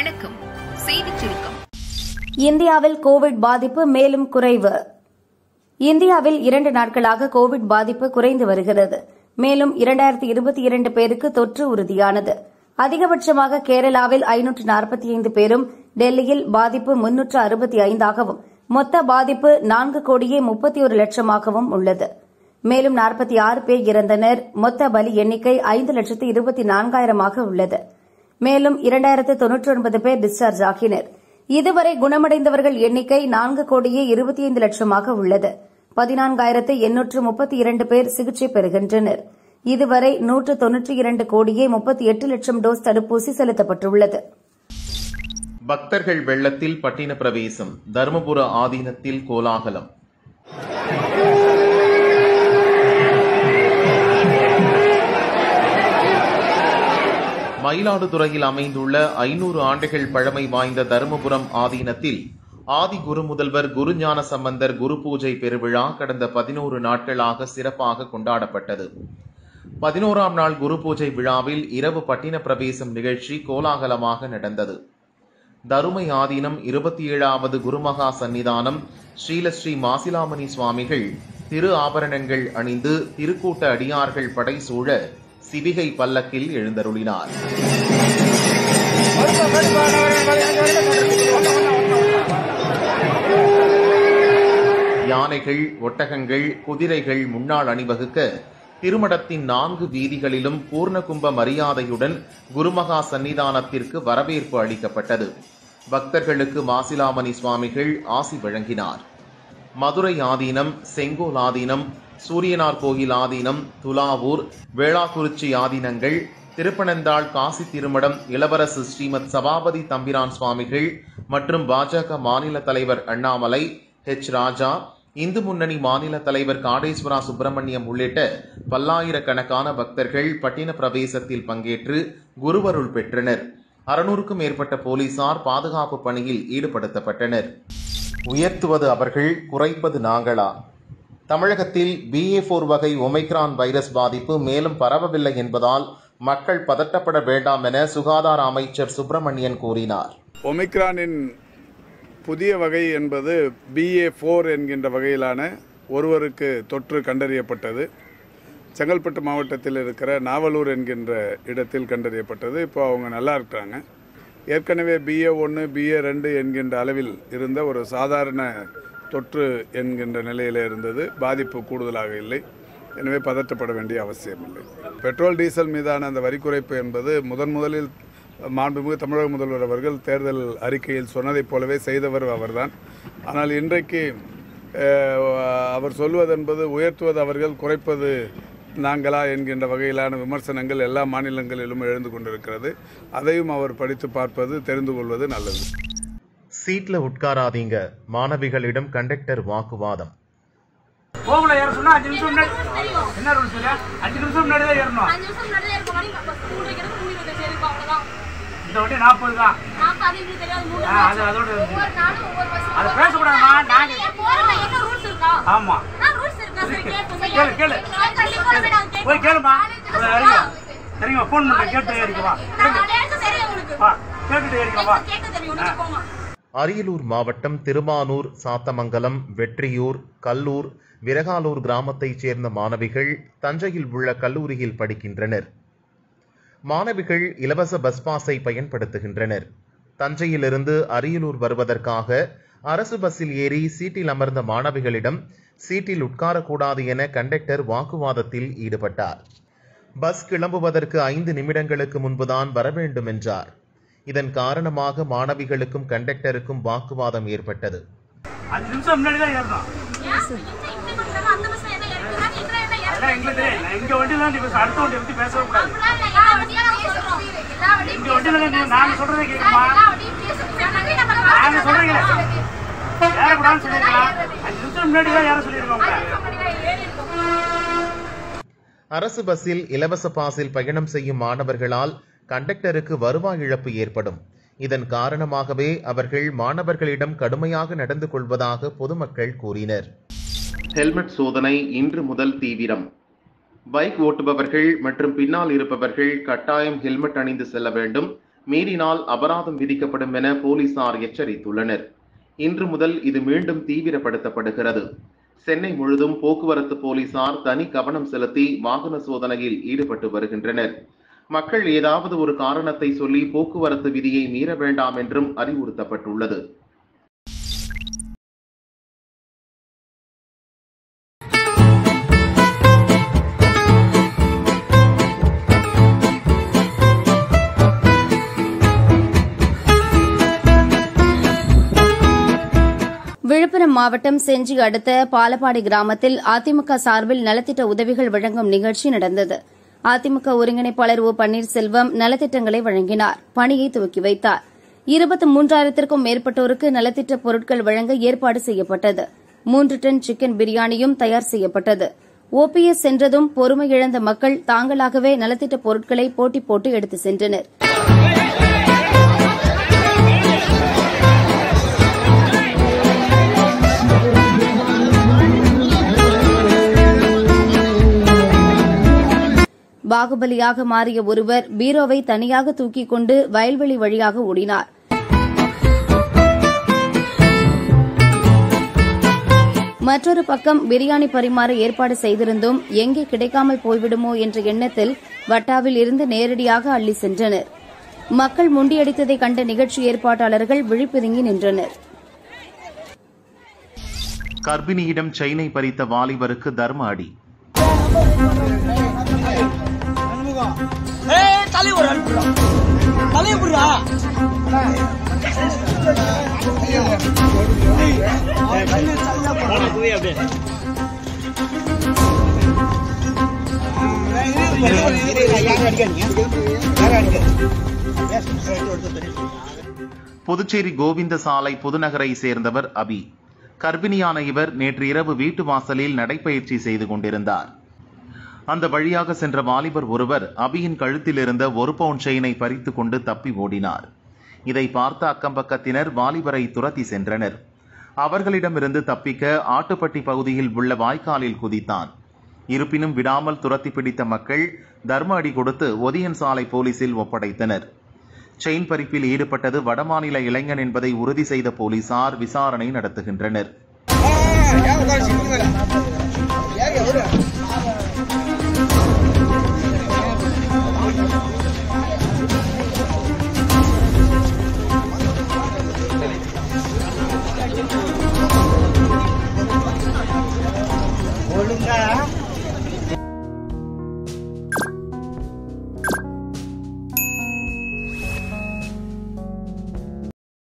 வணக்கம் செய்திச் சுருக்கம் இந்தியாவில் கோவிட் பாதிப்பு மேலும் குறைவு இந்தியாவில் இரண்டு நாட்களாக கோவிட் பாதிப்பு குறைந்து வருகிறது மேலும் இரண்டாயிரத்தி இருபத்தி இரண்டு பேருக்கு தொற்று உறுதியானது அதிகபட்சமாக கேரளாவில் ஐநூற்று நாற்பத்தி ஐந்து பேரும் டெல்லியில் பாதிப்பு முன்னூற்று அறுபத்தி ஐந்தாகவும் மொத்த பாதிப்பு நான்கு கோடியே முப்பத்தி ஒரு லட்சமாகவும் உள்ளது மேலும் நாற்பத்தி ஆறு பேர் இறந்தனர் மொத்த பலி எண்ணிக்கை ஐந்து லட்சத்து இருபத்தி நான்காயிரமாக உள்ளது மேலும் இரண்டாயிரத்து தொன்னூற்றி ஒன்பது பேர் டிஸ்சார்ஜ் ஆகினர் இதுவரை குணமடைந்தவர்கள் எண்ணிக்கை நான்கு கோடியே இருபத்தி ஐந்து லட்சமாக உள்ளது பதினான்காயிரத்து எண்ணூற்று முப்பத்தி இரண்டு பேர் சிகிச்சை பெறுகின்றனர் இதுவரை நூற்று தொன்னூற்றி இரண்டு கோடியே முப்பத்தி எட்டு லட்சம் டோஸ் தடுப்பூசி செலுத்தப்பட்டுள்ளது பக்தர்கள் வெள்ளத்தில் பட்டின பிரவேசம் தருமபுர ஆதீனத்தில் கோலாகலம் மயிலாடுதுறையில் அமைந்துள்ள ஐநூறு ஆண்டுகள் பழமை வாய்ந்த தருமபுரம் ஆதீனத்தில் ஆதி குரு முதல்வர் குருஞான சம்பந்தர் குரு பூஜை பெருவிழா கடந்த பதினோரு நாட்களாக சிறப்பாக கொண்டாடப்பட்டது பதினோராம் நாள் குரு பூஜை விழாவில் இரவு பட்டின பிரவேசம் நிகழ்ச்சி கோலாகலமாக நடந்தது தருமை ஆதீனம் இருபத்தி ஏழாவது குருமகா சன்னிதானம் ஸ்ரீலஸ்ரீ மாசிலாமணி சுவாமிகள் திரு ஆபரணங்கள் அணிந்து திருக்கூட்ட அடியார்கள் படை சூழ சிவிகை பல்லக்கில் எழுந்தருளினார் யானைகள் ஒட்டகங்கள் குதிரைகள் முன்னாள் அணிவகுக்க திருமடத்தின் நான்கு வீதிகளிலும் பூர்ணகும்ப மரியாதையுடன் குருமகா சன்னிதானத்திற்கு வரவேற்பு அளிக்கப்பட்டது பக்தர்களுக்கு மாசிலாமணி சுவாமிகள் ஆசி வழங்கினார் மதுரை ஆதீனம் செங்கோல் ஆதீனம் சூரியனார் கோயில் ஆதீனம் துலாவூர் வேளாக்குறிச்சி ஆதீனங்கள் திருப்பனந்தாள் காசி திருமடம் இளவரசு ஸ்ரீமத் சபாபதி தம்பிரான் சுவாமிகள் மற்றும் பாஜக மாநில தலைவர் அண்ணாமலை ஹெச் ராஜா இந்து முன்னணி மாநில தலைவர் காடேஸ்வரா சுப்பிரமணியம் உள்ளிட்ட பல்லாயிரக்கணக்கான பக்தர்கள் பட்டின பிரவேசத்தில் பங்கேற்று குருவருள் பெற்றனர் அறுநூறுக்கும் மேற்பட்ட போலீசார் பாதுகாப்பு பணியில் ஈடுபடுத்தப்பட்டனர் உயர்த்துவது அவர்கள் குறைப்பது நாங்களா தமிழகத்தில் பிஏ போர் வகை ஒமைக்ரான் வைரஸ் பாதிப்பு மேலும் பரவவில்லை என்பதால் மக்கள் பதட்டப்பட வேண்டாம் என சுகாதார அமைச்சர் சுப்பிரமணியன் கூறினார் ஒமிக்ரானின் புதிய வகை என்பது பிஏ ஃபோர் என்கின்ற வகையிலான ஒருவருக்கு தொற்று கண்டறியப்பட்டது செங்கல்பட்டு மாவட்டத்தில் இருக்கிற நாவலூர் என்கின்ற இடத்தில் கண்டறியப்பட்டது இப்போ அவங்க நல்லா இருக்கிறாங்க ஏற்கனவே பிஏ ஒன்று பிஏ ரெண்டு என்கின்ற அளவில் இருந்த ஒரு சாதாரண தொற்று என்கின்ற நிலையில் இருந்தது பாதிப்பு கூடுதலாக இல்லை எனவே பதற்றப்பட வேண்டிய அவசியமில்லை பெட்ரோல் டீசல் மீதான அந்த வரி குறைப்பு என்பது முதன் முதலில் மாண்புமிகு தமிழக முதல்வர் அவர்கள் தேர்தல் அறிக்கையில் சொன்னதைப் போலவே செய்தவர் அவர்தான் ஆனால் இன்றைக்கு அஹ், அவர் சொல்வதென்பது உயர்த்துவது அவர்கள் குறைப்பது நாங்களா என்கின்ற வகையிலான விமர்சனங்கள் எல்லா மாநிலங்களிலும் எழுந்து கொண்டிருக்கிறது அதையும் அவர் படித்து பார்ப்பது தெரிந்து கொள்வது நல்லது சீட்ல உட்காராதீங்க மாணவிகளிடம் கண்டக்டர் வாக்குவாதம் கோகுல ஏற சொன்னா அஞ்சு நிமிஷம் முன்னாடி என்ன ரூல்ஸ் இல்ல அஞ்சு நிமிஷம் முன்னாடி தான் ஏறணும் அஞ்சு நிமிஷம் முன்னாடியே இருக்க மாதிரி பஸ் மூணு வைக்கிறது மூணு இருபத்தஞ்சு இருக்கும் அவ்வளவுதான் இந்த வண்டி நாற்பது தான் நான் பதினஞ்சு தெரியாது மூணு ஆ, அது அதோட இருக்கு. ஒவ்வொரு நாளும் ஒவ்வொரு பஸ் அதை பேசக்கூடாதுமா நாங்க போறவங்க என்ன ரூல்ஸ் இருக்கா ஆமா நான் ரூல்ஸ் இருக்கா சரி கேட்போம் கேளு கேளு நான் தள்ளி போறவே நாங்க போய் கேளுமா இறங்க சரிங்க ஃபோன் பண்ண கேட்டு ஏறிக்க வா நான் எனக்கு தெரியும் உங்களுக்கு வா கேட்டுட்டு ஏறிக்க வா கேட்க தெரியும் நீங்க போங்க அரியலூர் மாவட்டம் திருமானூர் சாத்தமங்கலம் வெற்றியூர் கல்லூர் விரகாலூர் கிராமத்தைச் சேர்ந்த மாணவிகள் தஞ்சையில் உள்ள கல்லூரியில் படிக்கின்றனர் மாணவிகள் இலவச பஸ் பாஸை பயன்படுத்துகின்றனர் தஞ்சையிலிருந்து அரியலூர் வருவதற்காக அரசு பஸ்ஸில் ஏறி சீட்டில் அமர்ந்த மாணவிகளிடம் சீட்டில் உட்காரக்கூடாது என கண்டக்டர் வாக்குவாதத்தில் ஈடுபட்டார் பஸ் கிளம்புவதற்கு ஐந்து நிமிடங்களுக்கு முன்புதான் வர வேண்டும் என்றார் இதன் காரணமாக மாணவிகளுக்கும் கண்டக்டருக்கும் வாக்குவாதம் ஏற்பட்டது அஞ்சு நிமிஷம் முன்னாடி தான் ஏறணும் இப்படி பண்றாங்க அந்த பஸ் என்ன ஏறிக்கிறாங்க எங்க என்ன ஏறி அதெல்லாம் எங்களுக்கு தெரியும் நான் இங்க வண்டி தான் நீ பேச அடுத்த வண்டி பத்தி பேசவே கூடாது எல்லா வண்டியும் பேசுறோம் எல்லா வண்டியும் இங்க வண்டியில தான் நீ- நாங்க சொல்றதை கேட்குமா எல்லா வண்டியும் பேசுறோம் நாங்க சொல்றீங்களே ஏறக்கூடாதுன்னு சொல்லிருக்கலாம் அஞ்சு நிமிஷம் முன்னாடி தான் ஏற சொல்லியிருக்கோம் உங்களை ஏறி இருக்கோம் அரசு பஸ்ஸில் இலவச பாஸில் பயணம் செய்யும் மாணவர்களால் கண்டக்டருக்கு வருவாய் இழப்பு ஏற்படும் இதன் காரணமாகவே அவர்கள் மாணவர்களிடம் கடுமையாக நடந்து கொள்வதாக பொதுமக்கள் கூறினர் ஹெல்மெட் சோதனை இன்று முதல் தீவிரம் பைக் ஓட்டுபவர்கள் மற்றும் பின்னால் இருப்பவர்கள் கட்டாயம் ஹெல்மெட் அணிந்து செல்ல வேண்டும் மீறினால் அபராதம் விதிக்கப்படும் என போலீசார் எச்சரித்துள்ளனர் இன்று முதல் இது மீண்டும் தீவிரப்படுத்தப்படுகிறது சென்னை முழுதும் போக்குவரத்து போலீசார் தனி கவனம் செலுத்தி வாகன சோதனையில் ஈடுபட்டு வருகின்றனர் மக்கள் ஏதாவது ஒரு காரணத்தை சொல்லி போக்குவரத்து விதியை மீற வேண்டாம் என்றும் அறிவுறுத்தப்பட்டுள்ளது விழுப்புரம் மாவட்டம் செஞ்சி அடுத்த பாலப்பாடி கிராமத்தில் அதிமுக சார்பில் நலத்திட்ட உதவிகள் வழங்கும் நிகழ்ச்சி நடந்தது அதிமுக ஒருங்கிணைப்பாளர் ஓ பன்னீர்செல்வம் நலத்திட்டங்களை வழங்கினார் பணியை துவக்கி வைத்தார் இருபத்தி மூன்றாயிரத்திற்கும் மேற்பட்டோருக்கு நலத்திட்ட பொருட்கள் வழங்க ஏற்பாடு செய்யப்பட்டது மூன்று டன் சிக்கன் பிரியாணியும் தயார் செய்யப்பட்டது ஓபிஎஸ் சென்றதும் பொறுமை இழந்த மக்கள் தாங்களாகவே நலத்திட்ட பொருட்களை போட்டி போட்டு எடுத்து சென்றனர் பாகுபலியாக மாறிய ஒருவர் பீரோவை தனியாக தூக்கிக் கொண்டு வயல்வெளி வழியாக ஓடினார் மற்றொரு பக்கம் பிரியாணி பரிமாற ஏற்பாடு செய்திருந்தும் எங்கே கிடைக்காமல் போய்விடுமோ என்ற எண்ணத்தில் வட்டாவில் இருந்து நேரடியாக அள்ளி சென்றனர் மக்கள் முண்டியடித்ததை கண்ட நிகழ்ச்சி ஏற்பாட்டாளர்கள் விழிப்புதுங்கி நின்றனர் கர்ப்பிணியிடம் செயினை பறித்த வாலிபருக்கு தர்ம அடி ஏய் தலைவர் அனுப்புறா தலைவரா புதுச்சேரி கோவிந்த சாலை புதுநகரை சேர்ந்தவர் அபி கர்ப்பிணியான இவர் நேற்று இரவு வீட்டு வாசலில் நடைப்பயிற்சி செய்து கொண்டிருந்தார் அந்த வழியாக சென்ற வாலிபர் ஒருவர் அபியின் கழுத்தில் இருந்த ஒரு பவுன் செயினை பறித்துக் கொண்டு தப்பி ஓடினார் இதை பார்த்த அக்கம்பக்கத்தினர் வாலிபரை துரத்தி சென்றனர் அவர்களிடமிருந்து தப்பிக்க ஆட்டுப்பட்டி பகுதியில் உள்ள வாய்க்காலில் குதித்தான் இருப்பினும் விடாமல் துரத்தி பிடித்த மக்கள் தர்ம அடி கொடுத்து ஒதியன் சாலை போலீசில் ஒப்படைத்தனர் செயின் பறிப்பில் ஈடுபட்டது வடமாநில இளைஞன் என்பதை உறுதி செய்த போலீசார் விசாரணை நடத்துகின்றனர் ஏன் உட்காந்து